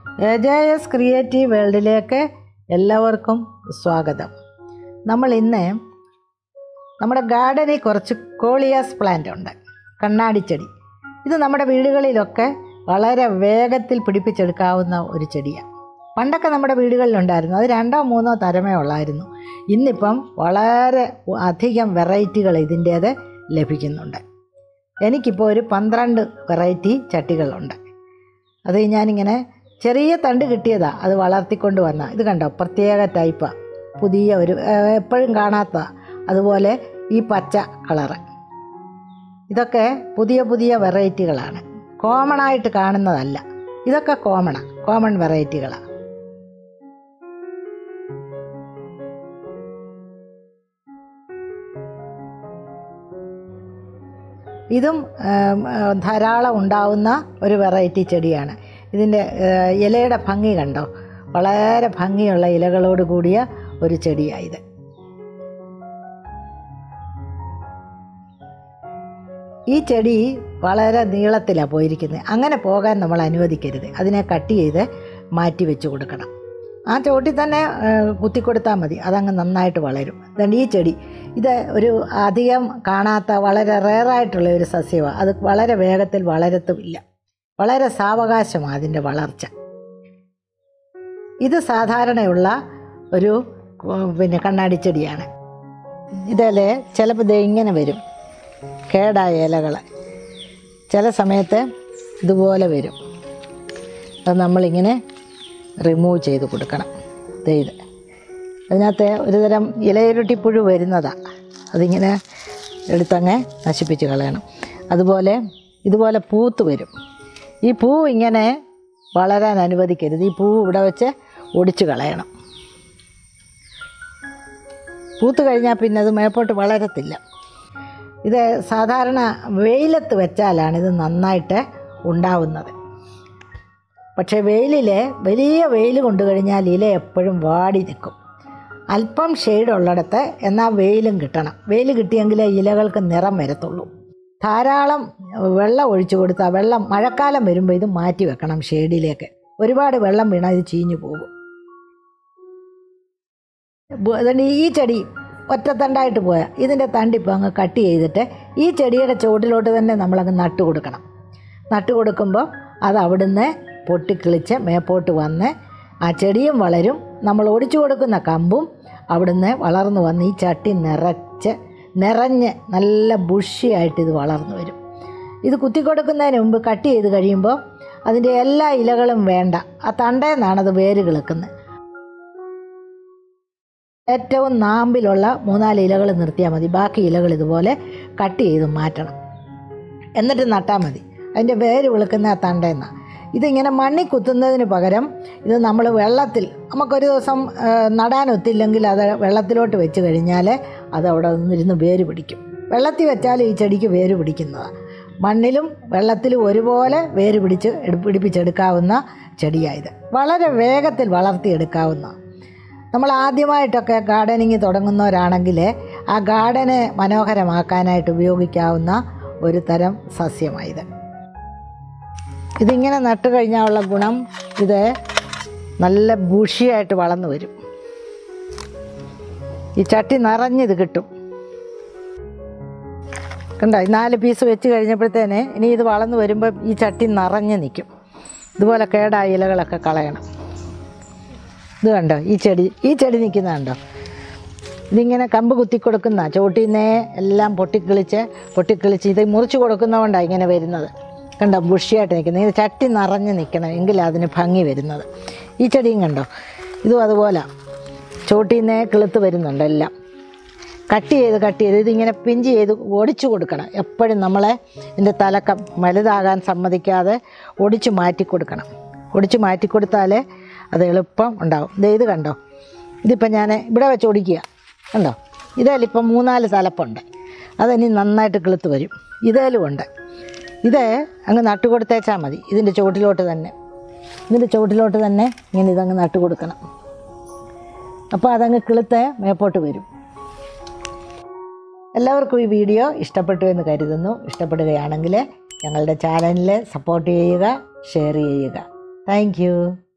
A J S creative വേൾഡിലേക്ക് എല്ലാവർക്കും സ്വാഗതം നമ്മൾ ഇന്ന് നമ്മുടെ ഗാർഡനിൽ കുറച്ച് കോളിയാസ് പ്ലാന്റ് ഉണ്ട് കണ്ണാടിച്ചെടി ഇത് നമ്മുടെ വീടുകളിലൊക്കെ വളരെ വേഗത്തിൽ പിടിപ്പിച്ചെടുക്കാവുന്ന ഒരു ചെടിയാണ് പണ്ടൊക്കെ നമ്മുടെ വീടുകളിലുണ്ടായിരുന്നു അത് രണ്ടോ മൂന്നോ തരമേ ഉള്ളായിരുന്നു ഇന്നിപ്പം വളരെ അധികം വെറൈറ്റികൾ ഇതിൻ്റേത് ലഭിക്കുന്നുണ്ട് എനിക്കിപ്പോൾ ഒരു പന്ത്രണ്ട് വെറൈറ്റി ചട്ടികളുണ്ട് അത് ഞാനിങ്ങനെ ചെറിയ തണ്ട് കിട്ടിയതാണ് അത് വളർത്തിക്കൊണ്ട് വന്ന ഇത് കണ്ടോ പ്രത്യേക ടൈപ്പാണ് പുതിയ ഒരു ഏഹ്, എപ്പോഴും കാണാത്ത അതുപോലെ ഈ പച്ച കളറ് ഇതൊക്കെ പുതിയ പുതിയ വെറൈറ്റികളാണ് കോമൺ ആയിട്ട് കാണുന്നതല്ല ഇതൊക്കെ കോമണാണ് കോമൺ വെറൈറ്റികളാണ് ഇതും ഏം, ഏ, ധാരാളം ഉണ്ടാവുന്ന ഒരു വെറൈറ്റി ചെടിയാണ് ഇതിൻ്റെ ഏ, ഇലയുടെ ഭംഗി കണ്ടോ വളരെ ഭംഗിയുള്ള ഇലകളോട് കൂടിയ ഒരു ചെടിയായത് ഈ ചെടി വളരെ നീളത്തിലാണ് പോയിരിക്കുന്നത് അങ്ങനെ പോകാൻ നമ്മൾ അനുവദിക്കരുത് അതിനെ കട്ട് ചെയ്ത് മാറ്റി വെച്ച് കൊടുക്കണം ആ ചോട്ടിൽ തന്നെ ഏ, കുത്തിക്കൊടുത്താൽ മതി അതങ്ങ് നന്നായിട്ട് വളരും അതുകൊണ്ട് ഈ ചെടി ഇത് ഒരു അധികം കാണാത്ത വളരെ റെയറായിട്ടുള്ള ഒരു സസ്യമാണ് അത് വളരെ വേഗത്തിൽ വളരത്തുമില്ല വളരെ സാവകാശമാണ് അതിൻ്റെ വളർച്ച ഇത് സാധാരണയുള്ള ഒരു ഉം, പിന്നെ കണ്ണാടി ചെടിയാണ് ഇതിൽ ചിലപ്പോൾ ദേ ഇങ്ങനെ വരും കേടായ ഇലകൾ ചില സമയത്ത് ഇതുപോലെ വരും അത് നമ്മളിങ്ങനെ റിമൂവ് ചെയ്ത് കൊടുക്കണം ദേ ഇത് അതിനകത്ത് ഒരുതരം ഇലയുരുട്ടിപ്പുഴു വരുന്നതാണ് അതിങ്ങനെ എടുത്തങ്ങ് നശിപ്പിച്ച് കളയണം അതുപോലെ ഇതുപോലെ പൂത്ത് വരും ഈ പൂ ഇങ്ങനെ വളരാൻ അനുവദിക്കരുത് ഈ പൂ ഇവിടെ വെച്ച് ഒടിച്ച് കളയണം പൂത്ത് കഴിഞ്ഞാൽ പിന്നെ അത് മേപ്പോട്ട് വളരത്തില്ല ഇത് സാധാരണ വെയിലത്ത് വെച്ചാലാണ് ഇത് നന്നായിട്ട് ഉണ്ടാവുന്നത് പക്ഷേ വെയിലിൽ വലിയ വെയിൽ കൊണ്ടു കഴിഞ്ഞാൽ ഇല എപ്പോഴും വാടി നിൽക്കും അല്പം ഷെയ്ഡ് ഉള്ളിടത്ത് എന്നാൽ വെയിലും കിട്ടണം വെയിൽ കിട്ടിയെങ്കിലേ ഇലകൾക്ക് നിറം വരത്തുള്ളൂ ധാരാളം വെള്ളം ഒഴിച്ചു കൊടുത്താൽ വെള്ളം മഴക്കാലം വരുമ്പോൾ ഇത് മാറ്റി വെക്കണം ഷെയ്ഡിലേക്ക് ഒരുപാട് വെള്ളം വീണാൽ ഇത് ചീഞ്ഞു പോകും ബു- അതുകൊണ്ട് ഈ ചെടി ഒറ്റത്തണ്ടായിട്ട് പോയാൽ ഇതിൻ്റെ തണ്ടിപ്പോൾ അങ്ങ് കട്ട് ചെയ്തിട്ട് ഈ ചെടിയുടെ ചുവട്ടിലോട്ട് തന്നെ നമ്മളങ്ങ് നട്ടു കൊടുക്കണം നട്ടു കൊടുക്കുമ്പോൾ അത് അവിടുന്ന് പൊട്ടിക്കിളിച്ച് മേപ്പോട്ട് വന്ന് ആ ചെടിയും വളരും നമ്മൾ ഒടിച്ചു കൊടുക്കുന്ന കമ്പും അവിടുന്ന് വളർന്നു വന്ന് ഈ ചട്ടി നിറച്ച് നിറഞ്ഞ് നല്ല ബുഷിയായിട്ട് ഇത് വളർന്നു വരും ഇത് കുത്തിക്കൊടുക്കുന്നതിന് മുമ്പ് കട്ട് ചെയ്ത് കഴിയുമ്പോൾ അതിൻ്റെ എല്ലാ ഇലകളും വേണ്ട ആ തണ്ടേന്നാണ് അത് വേര് കിളുക്കുന്നത് ഏറ്റവും നാമ്പിലുള്ള മൂന്നാല് ഇലകൾ നിർത്തിയാൽ മതി ബാക്കി ഇലകൾ ഇതുപോലെ കട്ട് ചെയ്ത് മാറ്റണം എന്നിട്ട് നട്ടാൽ മതി അതിൻ്റെ വേര് വിളുക്കുന്ന ആ തണ്ടേന്നാണ് ഇതിങ്ങനെ മണ്ണിൽ കുത്തുന്നതിന് പകരം ഇത് നമ്മൾ വെള്ളത്തിൽ നമുക്കൊരു ദിവസം ആ, നടാനൊത്തില്ലെങ്കിൽ അത് വെള്ളത്തിലോട്ട് വെച്ച് കഴിഞ്ഞാൽ അത് അവിടെ നിന്നിരുന്ന് വേര് പിടിക്കും വെള്ളത്തിൽ വെച്ചാൽ ഈ ചെടിക്ക് വേര് പിടിക്കുന്നതാണ് മണ്ണിലും വെള്ളത്തിലും ഒരുപോലെ വേര് പിടിച്ച് എടു- പിടിപ്പിച്ചെടുക്കാവുന്ന ചെടിയായത് വളരെ വേഗത്തിൽ വളർത്തിയെടുക്കാവുന്ന നമ്മൾ ആദ്യമായിട്ടൊക്കെ ഗാർഡനിങ് തുടങ്ങുന്നവരാണെങ്കിൽ ആ ഗാർഡനെ മനോഹരമാക്കാനായിട്ട് ഉപയോഗിക്കാവുന്ന ഒരു തരം സസ്യമായത് ഇതിങ്ങനെ നട്ട് കഴിഞ്ഞാലുള്ള ഗുണം ഇത് നല്ല ബുഷിയായിട്ട് വളർന്നു വരും ഈ ചട്ടി നിറഞ്ഞിത് കിട്ടും കണ്ടോ ഈ നാല് പീസ് വെച്ച് കഴിഞ്ഞപ്പോഴത്തേന് ഇനി ഇത് വളർന്നു വരുമ്പോൾ ഈ ചട്ടി നിറഞ്ഞ് നിൽക്കും ഇതുപോലെ കേടായ ഇലകളൊക്കെ കളയണം ഇത് കണ്ടോ ഈ ചെടി ഈ ചെടി നിൽക്കുന്ന കണ്ടോ ഇതിങ്ങനെ കമ്പ് കുത്തി കൊടുക്കുന്ന ചോട്ടിന്നേ എല്ലാം പൊട്ടിക്കിളിച്ച് പൊട്ടിക്കിളിച്ച് ഇത് മുറിച്ച് കൊടുക്കുന്നതുകൊണ്ടാണ് ഇങ്ങനെ വരുന്നത് കണ്ടോ ബുഷിയായിട്ട് നിൽക്കുന്നത് ഇത് ചട്ടി നിറഞ്ഞ് നിൽക്കണം എങ്കിലാണ് അതിന് ഭംഗി വരുന്നത് ഈ ചെടിയും കണ്ടോ ഇതും അതുപോലെ ചോട്ടിന്നേ കിളുത്ത് വരുന്നുണ്ട് എല്ലാം കട്ട് ചെയ്ത് കട്ട് ചെയ്ത് ഇതിങ്ങനെ പിഞ്ച് ചെയ്ത് ഒടിച്ചു കൊടുക്കണം എപ്പോഴും നമ്മളെ ഇതിൻ്റെ തലക്കം വലുതാകാൻ സമ്മതിക്കാതെ ഒടിച്ച് മാറ്റി കൊടുക്കണം ഒടിച്ച് മാറ്റി കൊടുത്താൽ അത് എളുപ്പം ഉണ്ടാവും ദേ ഇത് കണ്ടോ ഇതിപ്പോൾ ഞാൻ ഇവിടെ വെച്ച് ഒടിക്കുക കണ്ടോ ഇതേലിപ്പം മൂന്നാല് തലപ്പുണ്ട് അതിനി നന്നായിട്ട് കിളുത്ത് വരും ഇതേലും ഉണ്ട് ഇത് അങ്ങ് നട്ടു കൊടുത്തേച്ചാൽ മതി ഇതിൻ്റെ ചുവട്ടിലോട്ട് തന്നെ ഇതിൻ്റെ ചുവട്ടിലോട്ട് തന്നെ ഇങ്ങനെ ഇതങ്ങ് നട്ടു കൊടുക്കണം അപ്പോൾ അതങ്ങ് കിളുത്ത് മേപ്പോട്ട് വരും എല്ലാവർക്കും ഈ വീഡിയോ ഇഷ്ടപ്പെട്ടു എന്ന് കരുതുന്നു ഇഷ്ടപ്പെടുകയാണെങ്കിൽ ഞങ്ങളുടെ ചാനലിൽ സപ്പോർട്ട് ചെയ്യുക ഷെയർ ചെയ്യുക താങ്ക്